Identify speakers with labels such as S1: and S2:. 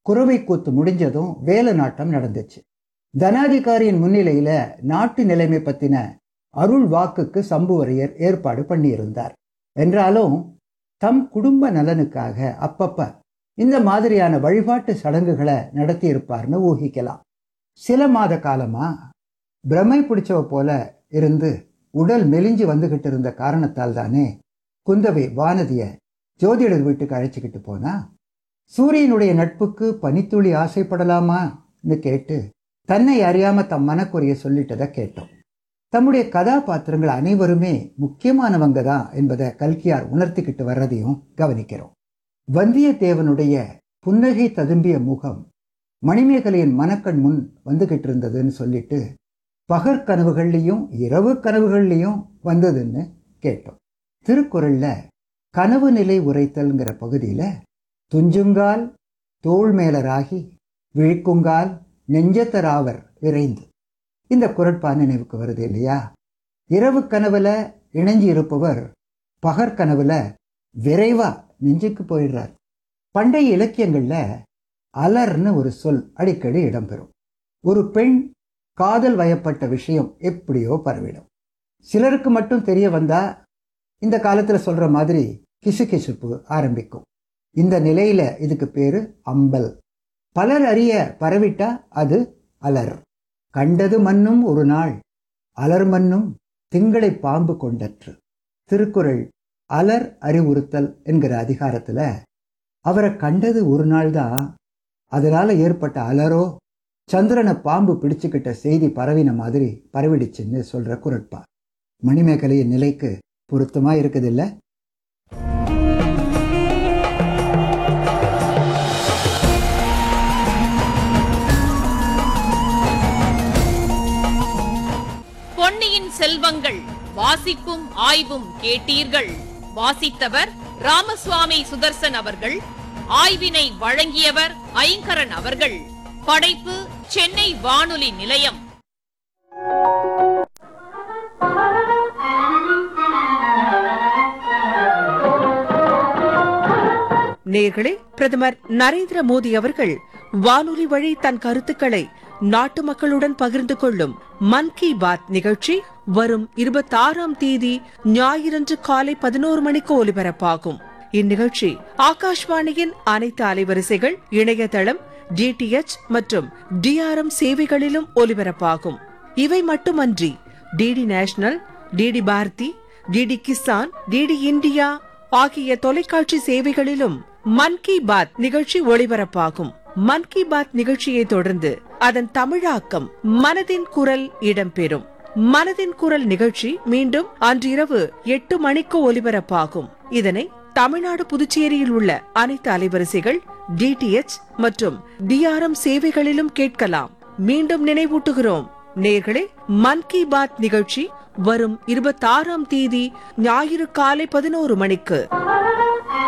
S1: குறவை கூத்து முடிஞ்சதும் வேலை நாட்டம் நடந்துச்சு தனாதிகாரியின் முன்னிலையில நாட்டு நிலைமை பத்தின அருள் வாக்குக்கு சம்புவரையர் ஏற்பாடு பண்ணியிருந்தார் என்றாலும் தம் குடும்ப நலனுக்காக அப்பப்ப இந்த மாதிரியான வழிபாட்டு சடங்குகளை நடத்தியிருப்பார்னு ஊகிக்கலாம் சில மாத காலமா பிரமை பிடிச்சவ போல இருந்து உடல் மெலிஞ்சு வந்துகிட்டு இருந்த காரணத்தால் தானே குந்தவை வானதிய ஜோதிடர் வீட்டுக்கு அழைச்சிக்கிட்டு போனா சூரியனுடைய நட்புக்கு பனித்துளி ஆசைப்படலாமான்னு கேட்டு தன்னை அறியாம தம் மனக்குறைய சொல்லிட்டதை கேட்டோம் தம்முடைய கதாபாத்திரங்கள் அனைவருமே முக்கியமானவங்க தான் என்பதை கல்கியார் உணர்த்திக்கிட்டு வர்றதையும் கவனிக்கிறோம் வந்தியத்தேவனுடைய புன்னகை ததும்பிய முகம் மணிமேகலையின் மனக்கண் முன் வந்துகிட்டு இருந்ததுன்னு சொல்லிட்டு பகற்கனவுகள்லையும் இரவு கனவுகள்லையும் வந்ததுன்னு கேட்டோம் திருக்குறள்ல கனவு நிலை உரைத்தல்ங்கிற பகுதியில துஞ்சுங்கால் தோள் மேலராகி விழிக்குங்கால் நெஞ்சத்தராவர் விரைந்து இந்த குரட்பா நினைவுக்கு வருது இல்லையா இரவு கனவுல இணைஞ்சு இருப்பவர் பகற்கனவுல விரைவா நெஞ்சுக்கு போயிடுறார் பண்டைய இலக்கியங்கள்ல அலர்னு ஒரு சொல் அடிக்கடி இடம்பெறும் ஒரு பெண் காதல் வயப்பட்ட விஷயம் எப்படியோ பரவிடும் சிலருக்கு மட்டும் தெரிய வந்தா இந்த காலத்துல சொல்ற மாதிரி கிசுகிசுப்பு ஆரம்பிக்கும் இந்த நிலையில இதுக்கு பேரு அம்பல் பலர் அறிய பரவிட்டா அது அலர் கண்டது மண்ணும் ஒரு நாள் அலர் மண்ணும் திங்களை பாம்பு கொண்டற்று திருக்குறள் அலர் அறிவுறுத்தல் என்கிற அதிகாரத்துல அவரை கண்டது ஒரு நாள் தான் அதனால ஏற்பட்ட அலரோ சந்திரனை பாம்பு பிடிச்சுக்கிட்ட செய்தி பரவின மாதிரி பரவிடுச்சுன்னு சொல்ற குரட்பா மணிமேகலையின் நிலைக்கு பொருத்தமா இருக்குது இல்ல
S2: பொன்னியின் செல்வங்கள் வாசிப்பும் ஆய்வும் கேட்டீர்கள் வாசித்தவர் ராமசுவாமி சுதர்சன் அவர்கள் ஆய்வினை வழங்கியவர் ஐங்கரன் அவர்கள் படைப்பு சென்னை வானொலி நிலையம்
S3: நேர்களே பிரதமர் நரேந்திர மோடி அவர்கள் வானொலி வழி தன் கருத்துக்களை நாட்டு மக்களுடன் பகிர்ந்து கொள்ளும் மன் கி பாத் நிகழ்ச்சி வரும் இருபத்தாறாம் தேதி ஞாயிறன்று காலை பதினோரு மணிக்கு ஒலிபரப்பாகும் இந்நிகழ்ச்சி ஆகாஷ்வாணியின் அனைத்து அலைவரிசைகள் இணையதளம் டிடிஎச் மற்றும் டிஆர்எம் சேவைகளிலும் ஒலிபரப்பாகும் இவை மட்டுமன்றி DD national DD Bharati DD Kisan DD India ஆகிய தொலைக்காட்சி சேவைகளிலும் மன் கி பாத் நிகழ்ச்சி ஒளிபரப்பாகும் மன் கி பாத் நிகழ்ச்சியை தொடர்ந்து அதன் தமிழாக்கம் மனதின் குரல் இடம்பெறும் மனதின் குரல் நிகழ்ச்சி மீண்டும் அன்றிரவு எட்டு மணிக்கு ஒலிபரப்பாகும் இதனை தமிழ்நாடு புதுச்சேரியில் உள்ள அனைத்து அலைவரிசைகள் டிடிஎச் மற்றும் டிஆர்எம் சேவைகளிலும் கேட்கலாம் மீண்டும் நினைவூட்டுகிறோம் நேர்களே மன் கி பாத் நிகழ்ச்சி வரும் இருபத்தாறாம் தேதி ஞாயிறு காலை பதினோரு மணிக்கு